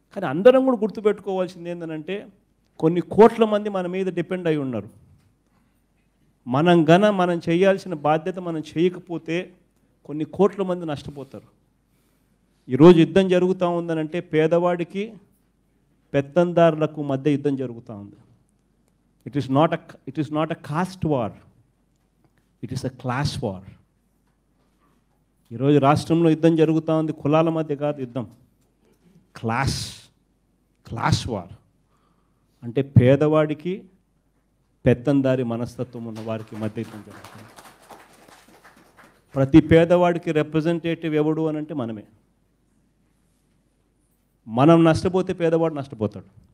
కానీ అందరం కూడా గుర్తుపెట్టుకోవాల్సింది ఏంటంటే కొన్ని కోట్ల మంది మన మీద డిపెండ్ అయి ఉన్నారు మనం గన మనం చేయాల్సిన బాధ్యత మనం చేయకపోతే కొన్ని కోట్ల మంది నష్టపోతారు ఈరోజు యుద్ధం జరుగుతూ ఉందనంటే పేదవాడికి పెత్తందారులకు మధ్య యుద్ధం జరుగుతూ ఉంది it is not a it is not a caste war it is a class war ఈరోజు రాష్ట్రంలో యుద్ధం జరుగుతూ ఉంది కులాల మధ్య కాదు యుద్ధం క్లాస్ క్లాస్ వార్ అంటే పేదవాడికి పెత్తందారి మనస్తత్వం ఉన్న వారికి మధ్య యుద్ధం జరుగుతుంది ప్రతి పేదవాడికి రిప్రజెంటేటివ్ ఎవడు అని అంటే మనమే మనం నష్టపోతే పేదవాడు నష్టపోతాడు